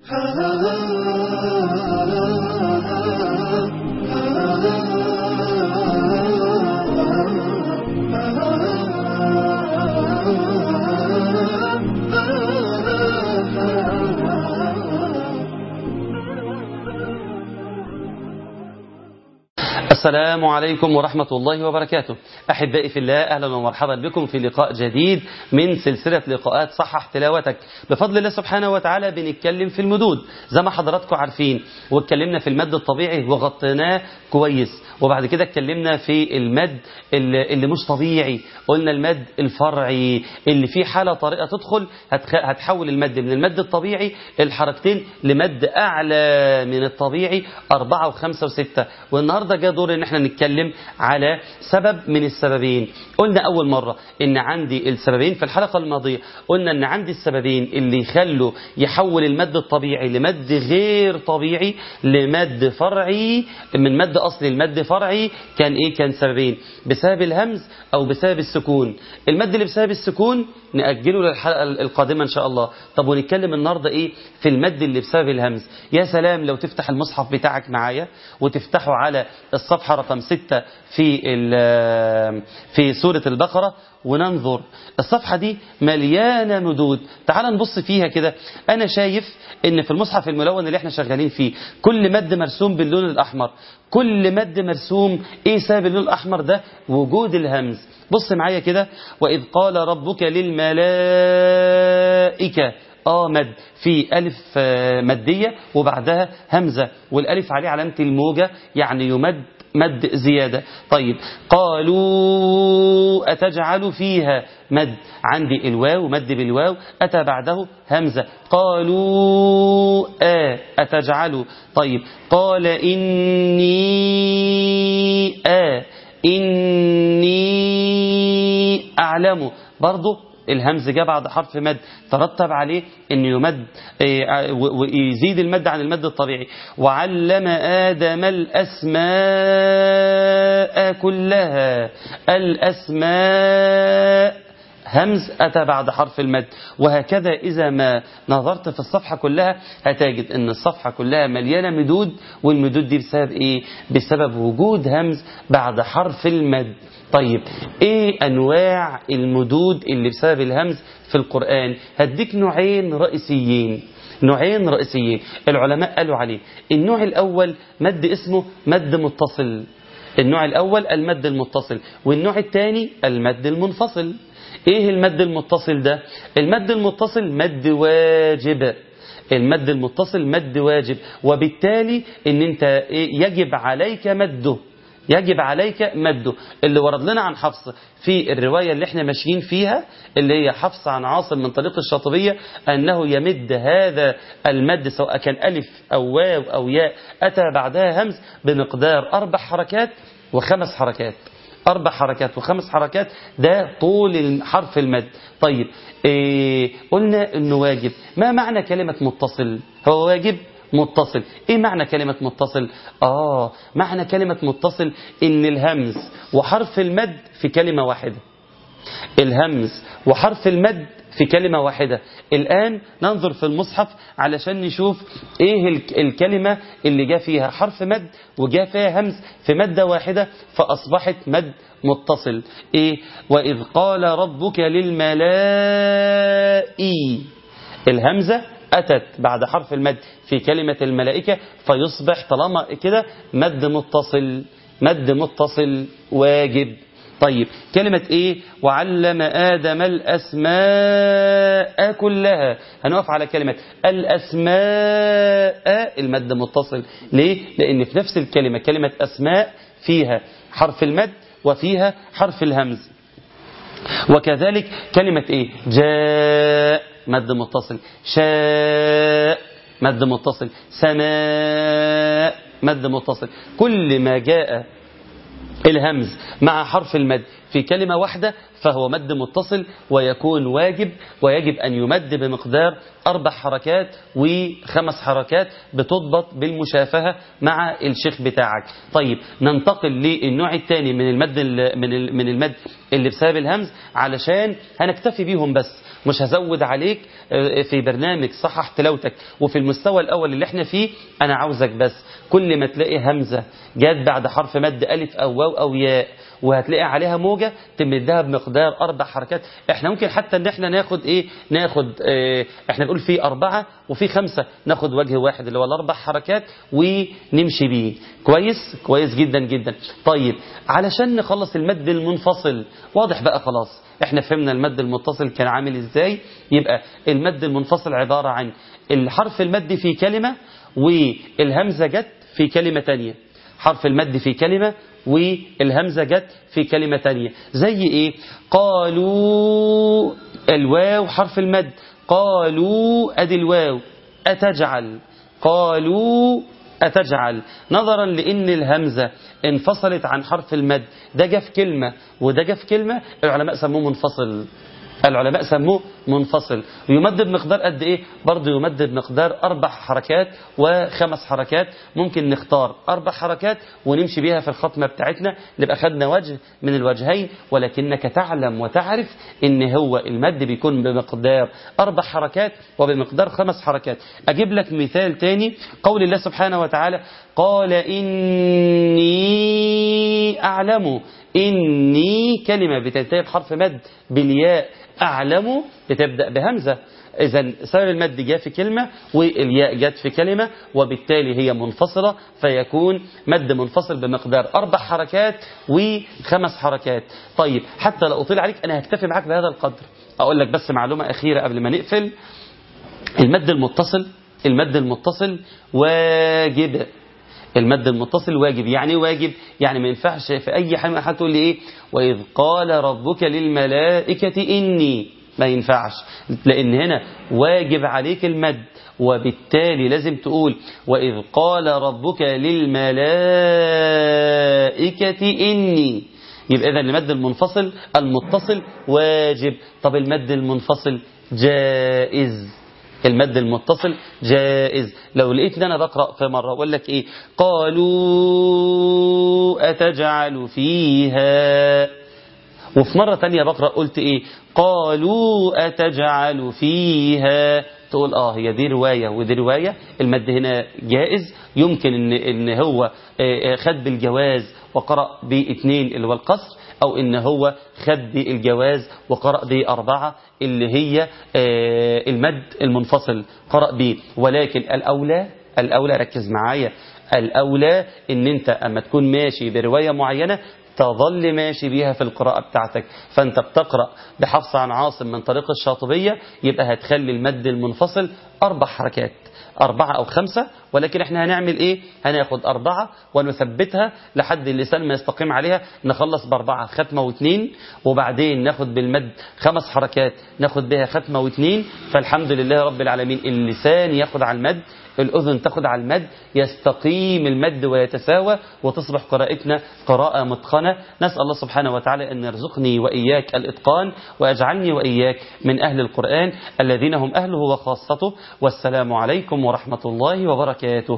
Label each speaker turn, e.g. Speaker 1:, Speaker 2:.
Speaker 1: السلام عليكم ورحمة الله وبركاته أحبائي في الله أهلا ومرحبا بكم في لقاء جديد من سلسلة لقاءات صحح تلاوتك بفضل الله سبحانه وتعالى بنتكلم في المدود زي ما حضراتكم عارفين واتكلمنا في المد الطبيعي وغطيناه كويس وبعد كده اتكلمنا في المد اللي اللي مش طبيعي قلنا المد الفرعي اللي فيه حالة طارئة تدخل هتخ- هتحول المد من المد الطبيعي الحركتين لمد أعلى من الطبيعي أربعة وخمسة وستة والنهاردة جاء دور ان احنا نتكلم على سبب من السببين قلنا أول مرة ان عندي السببين في الحلقة الماضية قلنا ان عندي السببين اللي يخلوا يحول المد الطبيعي لمد غير طبيعي لمد فرعي من مد أصلي لمد فرعي كان ايه كان سببين بسبب الهمز او بسبب السكون المد اللي بسبب السكون نأجله للحلقة القادمة إن شاء الله طب ونتكلم النهاردة إيه في المد اللي بسبب الهمز يا سلام لو تفتح المصحف بتاعك معايا وتفتحه على الصفحة رقم ستة في ال- في سورة البقرة وننظر الصفحة دي مليانة مدود تعال نبص فيها كده أنا شايف إن في المصحف الملون اللي احنا شغالين فيه كل مد مرسوم باللون الأحمر كل مد مرسوم إيه سبب اللون الأحمر ده وجود الهمز بص معايا كده وإذ قال ربك للملائكة آه مد في ألف آه، مدية وبعدها همزة والألف عليه علامة الموجة يعني يمد مد زيادة طيب قالوا أتجعل فيها مد عندي الواو مد بالواو أتى بعده همزة قالوا آ أتجعل طيب قال إني آ إني أعلم برضه الهمز جاء بعد حرف مد ترتب عليه أن يمد إيه، و- ويزيد المد عن المد الطبيعي وعلم آدم الأسماء كلها الأسماء همز أتى بعد حرف المد وهكذا إذا ما نظرت في الصفحة كلها هتجد أن الصفحة كلها مليانة مدود والمدود دي بسبب إيه؟ بسبب وجود همز بعد حرف المد طيب إيه أنواع المدود اللي بسبب الهمز في القرآن هديك نوعين رئيسيين نوعين رئيسيين العلماء قالوا عليه النوع الأول مد اسمه مد متصل النوع الأول المد المتصل والنوع الثاني المد المنفصل ايه المد المتصل ده المد المتصل مد واجب المد المتصل مد واجب وبالتالي ان انت إيه يجب عليك مده يجب عليك مده اللي ورد لنا عن حفص في الرواية اللي احنا ماشيين فيها اللي هي حفص عن عاصم من طريق الشاطبية أنه يمد هذا المد سواء كان ألف أو واو أو ياء أتى بعدها همز بمقدار أربع حركات وخمس حركات أربع حركات وخمس حركات ده طول حرف المد طيب إيه قلنا أنه واجب ما معنى كلمة متصل هو واجب متصل ايه معنى كلمة متصل اه معنى كلمة متصل ان الهمز وحرف المد في كلمة واحدة الهمز وحرف المد في كلمة واحدة الآن ننظر في المصحف علشان نشوف ايه الك- الكلمة اللي جاء فيها حرف مد وجاء فيها همز في مادة واحدة فأصبحت مد متصل ايه وإذ قال ربك للملائي الهمزة أتت بعد حرف المد في كلمة الملائكة فيصبح طالما كده مد متصل مد متصل واجب طيب كلمة ايه وعلم آدم الأسماء كلها هنقف على كلمة الأسماء المد متصل ليه لأن في نفس الكلمة كلمة أسماء فيها حرف المد وفيها حرف الهمز وكذلك كلمة ايه جاء مد متصل شاء مد متصل سماء مد متصل كل ما جاء الهمز مع حرف المد في كلمة واحدة فهو مد متصل ويكون واجب ويجب أن يمد بمقدار أربع حركات وخمس حركات بتضبط بالمشافهة مع الشيخ بتاعك طيب ننتقل للنوع الثاني من المد ال- من ال- من المد اللي بسبب الهمز علشان هنكتفي بيهم بس مش هزود عليك آه، في برنامج صحح تلاوتك وفي المستوى الأول اللي احنا فيه أنا عاوزك بس كل ما تلاقي همزة جات بعد حرف مد ألف أو واو أو ياء وهتلاقي عليها موجة تمدها بمقدار أربع حركات احنا ممكن حتى ان احنا ناخد ايه ناخد اه احنا نقول في أربعة وفي خمسة ناخد وجه واحد اللي هو الأربع حركات ونمشي بيه كويس كويس جدا جدا طيب علشان نخلص المد المنفصل واضح بقى خلاص احنا فهمنا المد المتصل كان عامل ازاي يبقى المد المنفصل عبارة عن الحرف المد في كلمة والهمزة جت في كلمة تانية حرف المد في كلمة والهمزة جت في كلمة تانية زي ايه قالوا الواو حرف المد قالوا ادي الواو أتجعل قالوا أتجعل نظرا لأن الهمزة انفصلت عن حرف المد ده جه في كلمة وده جه في كلمة العلماء سموه منفصل العلماء سموه منفصل ويمد بمقدار قد ايه برضه يمد بمقدار اربع حركات وخمس حركات ممكن نختار اربع حركات ونمشي بيها في الختمه بتاعتنا نبقى خدنا وجه من الوجهين ولكنك تعلم وتعرف ان هو المد بيكون بمقدار اربع حركات وبمقدار خمس حركات اجيب لك مثال تاني قول الله سبحانه وتعالى قال اني اعلم إني كلمة بتنتهي بحرف مد بالياء أعلم بتبدأ بهمزة إذا سبب المد جاء في كلمة والياء جت في كلمة وبالتالي هي منفصلة فيكون مد منفصل بمقدار أربع حركات وخمس حركات طيب حتى لو أطيل عليك أنا هكتفي معاك بهذا القدر أقول لك بس معلومة أخيرة قبل ما نقفل المد المتصل المد المتصل واجب المد المتصل واجب يعني واجب يعني ما ينفعش في أي حاجة حد تقول لي إيه وإذ قال ربك للملائكة إني ما ينفعش لأن هنا واجب عليك المد وبالتالي لازم تقول وإذ قال ربك للملائكة إني يبقى إذا المد المنفصل المتصل واجب طب المد المنفصل جائز المد المتصل جائز لو لقيت ان انا بقرا في مره اقول لك ايه قالوا اتجعل فيها وفي مره تانية بقرا قلت ايه قالوا اتجعل فيها تقول اه هي دي روايه ودي روايه المد هنا جائز يمكن ان ان هو آه، آه، خد بالجواز وقرا باثنين اللي هو القصر او ان هو خد بالجواز وقرأ بأربعة اللي هي آه، المد المنفصل قرأ به ولكن الأولى الأولى ركز معايا الأولى ان انت اما تكون ماشي برواية معينة تظل ماشي بيها في القراءة بتاعتك فانت بتقرأ بحفص عن عاصم من طريق الشاطبية يبقى هتخلي المد المنفصل أربع حركات أربعة أو خمسة ولكن احنا هنعمل ايه هناخد أربعة ونثبتها لحد اللسان ما يستقيم عليها نخلص بأربعة ختمة واثنين وبعدين ناخد بالمد خمس حركات ناخد بها ختمة واثنين فالحمد لله رب العالمين اللسان ياخد على المد الأذن تاخد على المد يستقيم المد ويتساوى وتصبح قراءتنا قراءة متقنة نسأل الله سبحانه وتعالى أن يرزقني وإياك الإتقان ويجعلني وإياك من أهل القرآن الذين هم أهله وخاصته والسلام عليكم ورحمة الله وبركاته